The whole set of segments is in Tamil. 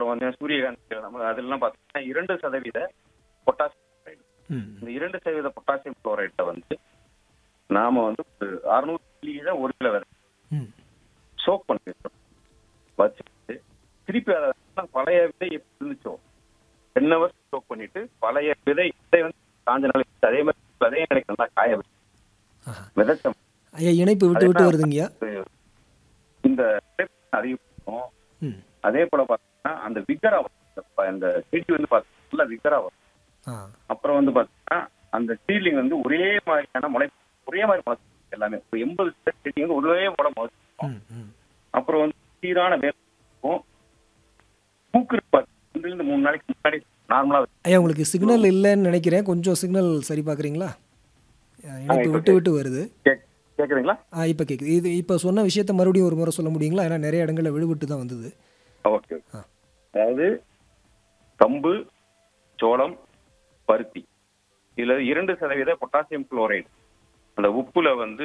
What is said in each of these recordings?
வந்து சூரியகாந்தி நம்ம அதெல்லாம் பார்த்தீங்கன்னா இரண்டு சதவீத பொட்டாசியம் குளோரைடு ம் இந்த இரண்டு சதவீத பொட்டாசியம் குளோரைட்டை வந்து நாம வந்து ஒரு அறுநூறு மில்லி தான் ஒரு கிலோ விதை ம் சோக் பண்ணி வச்சிடணும் வச்சுட்டு திருப்பி அதை வந்து பழைய விதை எப்படி இருந்துச்சோ டென் ஹவர்ஸ் சோக் பண்ணிட்டு பழைய விதை விதை வந்து காஞ்ச நாள் அதே மாதிரி விதையும் எனக்கு நல்லா காய வச்சு ஆஹா. விதைச்சோம் ஐயா இணைப்பு விட்டு விட்டு வருதுங்கய்யா இந்த விளைச்சல் அதிகரிக்கும் ம் அதே போல பார்த்தீங்கன்னா அந்த விகரா வரும். இந்த- இந்த செடி வந்து பார்த்தீங்கன்னா நல்லா விகரா வரும் ஆ அப்புறம் வந்து பார்த்தீங்கன்னா அந்த சீலிங் வந்து ஒரே மாதிரியான முளை ஒரே மாதிரி முளைச்சு எல்லாமே ஒரு எண்பது செடி வந்து ஒரே முளை முளைச்சிருக்கும் ம் ம் அப்புறம் வந்து சீரான வேர் இருக்கும் பூக்குறது பார்த்தீங்கன்னா ரெண்டுல இருந்து மூணு நாளைக்கு முன்னாடி நார்மலா ஐயா உங்களுக்கு சிக்னல் இல்லைன்னு நினைக்கிறேன் கொஞ்சம் சிக்னல் சரி பார்க்குறீங்களா இணைப்பு இப்ப விட்டு விட்டு வருது கேக் கேக்குதுங்களா ஆ இப்போ கேட்குது இது இப்போ சொன்ன விஷயத்த மறுபடியும் ஒரு முறை சொல்ல முடியுங்களா ஏன்னா நிறைய இடங்களில் விடுபட்டு தான் வந்தது ஓகே ஆ. அதாவது கம்பு சோளம் பருத்தி இதுல இரண்டு சதவீத பொட்டாசியம் குளோரைடு அந்த உப்புல வந்து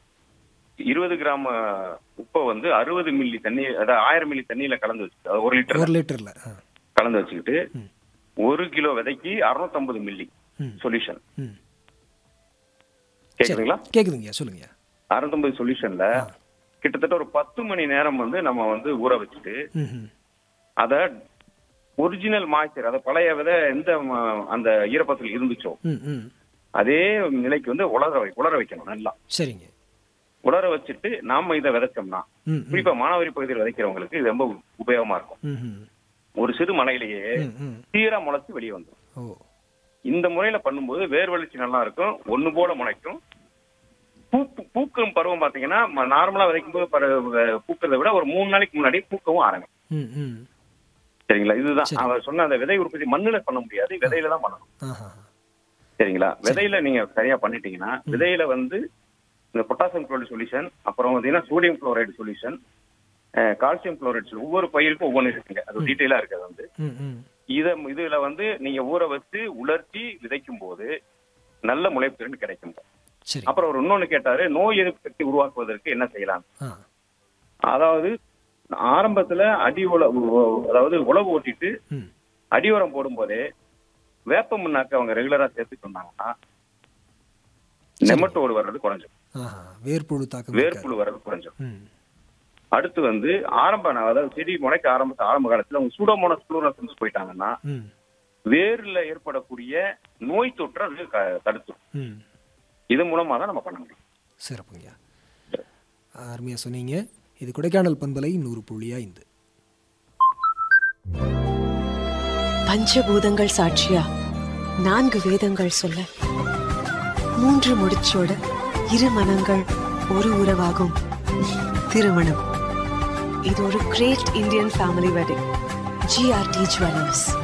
இருபது கிராம் உப்பை வந்து அறுபது மில்லி தண்ணி அதாவது ஆயிரம் மில்லி தண்ணியில கலந்து வச்சு அதாவது ஒரு லிட்டர் ஒரு லிட்டரில் ஆ கலந்து வச்சுக்கிட்டு ம். ஒரு கிலோ விதைக்கு 650 மில்லி ம் சொல்யூஷன் ம் கேக்குதுங்களா கேட்குதுங்கய்யா சொல்லுங்கய்யா அறுநூத்தம்பது சொல்யூஷன்ல ஆ. கிட்டத்தட்ட ஒரு பத்து மணி நேரம் வந்து நம்ம வந்து ஊற வச்சுட்டு ம் ம் அத ஒரிஜினல் மாய்ச்சர் அத பழைய விதை எந்த ம- அந்த ஈரப்பதத்தில் இருந்துச்சோ ம் ம் அதே நிலைக்கு வந்து உலர வை உலர வைக்கணும் நல்லா சரிங்க உலர வச்சுட்டு நாம இதை விதைச்சோம்னா ம் ம் குறிப்பா மானாவாரி பகுதியில் விதைக்கிறவங்களுக்கு இது ரொம்ப உபயோகமா இருக்கும் ம் ம் ஒரு சிறு மலையிலேயே ம் ம் சீரா முளைச்சு வெளியே வந்துடும் ஓ இந்த முறையில பண்ணும்போது வேர் வளர்ச்சி நல்லா இருக்கும் ஒண்ணு போல முளைக்கும் பூக்கு பூக்கும் பருவம் பாத்தீங்கன்னா ம- நார்மலா விதைக்கும் போது பரு- பூக்கிறதை விட ஒரு மூணு நாளைக்கு முன்னாடி பூக்கவும் ஆரம்பிக்கும் ம் ம் சரிங்களா இதுதான் சரி. அவர் சொன்ன அந்த விதை உற்பத்தி மண்ணுல பண்ண முடியாது விதையில தான் பண்ணணும் ஆஹா சரிங்களா விதையில நீங்க சரியா பண்ணிட்டீங்கன்னா விதையில வந்து இந்த பொட்டாசியம் குளோரைடு சொல்யூஷன் அப்புறம் பார்த்தீங்கன்னா sodium chloride solution calcium chloride ஒவ்வொரு பயிருக்கும் ஒவ்வொன்று இருக்குங்க அது டீட்டெயிலா இருக்கு அது வந்து ம் ம் இத இதுல வந்து நீங்க ஊற வச்சு உலர்த்தி விதைக்கும் போது நல்ல முளைப்பு கிடைக்கும் சரி அப்புறம் ஒரு இன்னொன்னு கேட்டாரு நோய் எதிர்ப்பு சக்தி உருவாக்குவதற்கு என்ன செய்யலாம் ஆ அதாவது ஆரம்பத்துல அடி உழவு அதாவது உழவு ஓட்டிட்டு ம் அடி உரம் போடும்போதே வேப்ப முன்னாக்கு அவங்க ரெகுலரா சேர்த்துட்டு இருந்தாங்கன்னா நெமட்டோடு வர்றது குறைஞ்சிரும் ஆஹா வேர்ப்புழு தாக்கம் இருக்காது. வேர்ப்புழு வர்றது குறைஞ்சிரும் ம் அடுத்து வந்து ஆரம்ப அதாவது செடி முளைக்க ஆரம்பிச்ச ஆரம்ப காலத்துல அவங்க சூடோமோனஸ் குளோரோசன்ஸ் போயிட்டாங்கன்னா ம் வேர்ல ஏற்படக்கூடிய நோய் தொற்றை அது க- தடுத்துரும் ம் இது மூலமா தான் நம்ம பண்ண முடியும் சிறப்புங்கய்யா அருமையாக சொன்னீங்க இது கொடைக்கானல் பண்பலை நூறு புள்ளி ஐந்து பஞ்சபூதங்கள் சாட்சியா நான்கு வேதங்கள் சொல்ல மூன்று முடிச்சோட இரு மனங்கள் ஒரு உறவாகும் திருமணம் இது ஒரு great Indian family wedding GRT jewellers